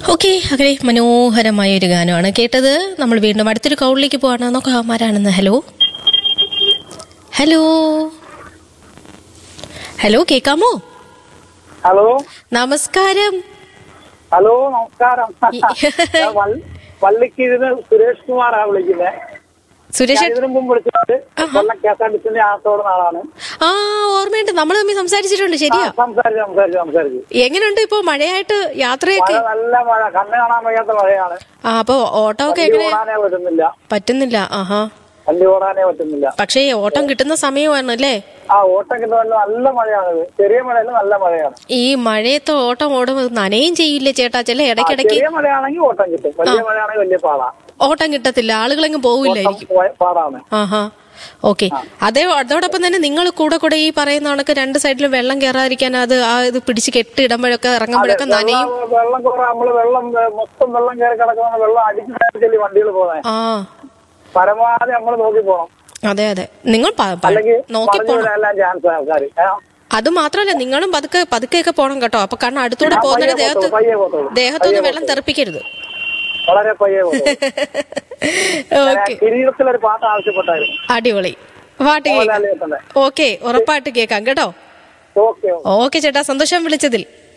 Okay അങ്ങനെ മനോഹരമായ ഒരു ഗാനമാണ് കേട്ടത് നമ്മൾ വീണ്ടും അടുത്തൊരു കൗളിലേക്ക് പോവാണ് നോക്കാം ആരാണെന്ന് ഹലോ ഹലോ ഹലോ കേക്കാമോ ഹലോ നമസ്കാരം ഹലോ നമസ്കാരം ഈ- ഞാൻ വൾ- വള്ളിക്കിരുന്ന് സുരേഷ് കുമാറാ വിളിക്കുന്നത് സുരേഷ് ഞാൻ ഇതിനു മുമ്പ് വിളിച്ചിട്ട് Kollam K S R T സിന്റെ ആസോടുന്ന ആളാണ് ആ ഓർമ്മയുണ്ട് നമ്മൾ തമ്മിൽ സംസാരിച്ചിട്ടുണ്ട് ശരിയാ സംസാരിച്ചു സംസാരിച്ചു സംസാരിച്ചു എങ്ങനെയുണ്ട് ഇപ്പൊ മഴയായിട്ട് യാത്രയൊക്കെ മഴ നല്ല മഴ കണ്ണ് കാണാൻ വയ്യാത്ത മഴയാണ് ആ അപ്പൊ ഓട്ടം ഒക്കെ വണ്ടി എങ്ങനെ ഓടാനേ പറ്റുന്നില്ല പറ്റുന്നില്ല ആഹാ വണ്ടി ഓടാനേ പറ്റുന്നില്ല പക്ഷേ ഓട്ടം കിട്ടുന്ന സമയമാണ് അല്ലേ ആ ഓട്ടം കിട്ടുന്ന നല്ല മഴയാണ് ഇത്. ചെറിയ മഴയല്ല നല്ല മഴയാണ് ഈ മഴയത്ത് ഓട്ടം ഓടുമ്പോൾ നനയും ചെയ്യില്ലേ ചേട്ടാ ചില ആ, ഇടയ്ക്കിടയ്ക്ക് ചെറിയ മഴയാണെങ്കിൽ ഓട്ടം കിട്ടും വലിയ മഴയാണെങ്കിൽ വലിയ പാടാ ഓട്ടം കിട്ടത്തില്ല ആളുകളെങ്ങും പോവില്ലായിരിക്കും പോയ- പാടാണ് ആഹാ ഓക്കെ അതേ അതോടൊപ്പം തന്നെ നിങ്ങൾ കൂടെ കൂടെ ഈ പറയുന്ന കണക്ക് രണ്ട് സൈഡിലും വെള്ളം കയറാതിരിക്കാൻ അത് ആ ഇത് പിടിച്ച് കെട്ടി ഇടുമ്പോഴൊക്കെ ഇറങ്ങുമ്പോഴൊക്കെ നനയും വെള്ളം- വെള്ളം കുറെ നമ്മള് വെള്ളം ഏ, മൊത്തം വെള്ളം കയറി കിടക്കുന്ന വെള്ളം അടിച്ചു വണ്ടികൾ പോകുന്നത് ആ പരമാവധി നമ്മൾ നോക്കി പോണം അതെ അതെ നിങ്ങൾ പ- പ- അല്ലെങ്കിൽ നോക്കി പറഞ്ഞു പോണം വിടാനെല്ലാം ചാൻസ് ആൾക്കാർ അത് മാത്രമല്ല നിങ്ങളും പതുക്കെ പതുക്കെയൊക്കെ പോണം കേട്ടോ അപ്പൊ കാരണം അടുത്തൂടെ ആ, പോകുന്നതിന് പയ്യെ ദേഹത്ത് പോത്തോളൂ, പയ്യെ പോത്തോളൂ. ദേഹത്തൊന്നും പയ്യെ വെള്ളം തെറിപ്പിക്കരുത് വളരെ പയ്യെ പോകും ഓക്കെ കിരീടത്തിലൊരു പാട്ട് ആവശ്യപ്പെട്ടായിരുന്നു അടിപൊളി പാട്ട് കേൾക്കാം മോഹൻലാലിനെ തന്നെ ഓക്കെ ഉറപ്പായിട്ട് കേൾക്കാം കേട്ടോ ഓക്കെ ഓക്കെ ചേട്ടാ സന്തോഷം വിളിച്ചതിൽ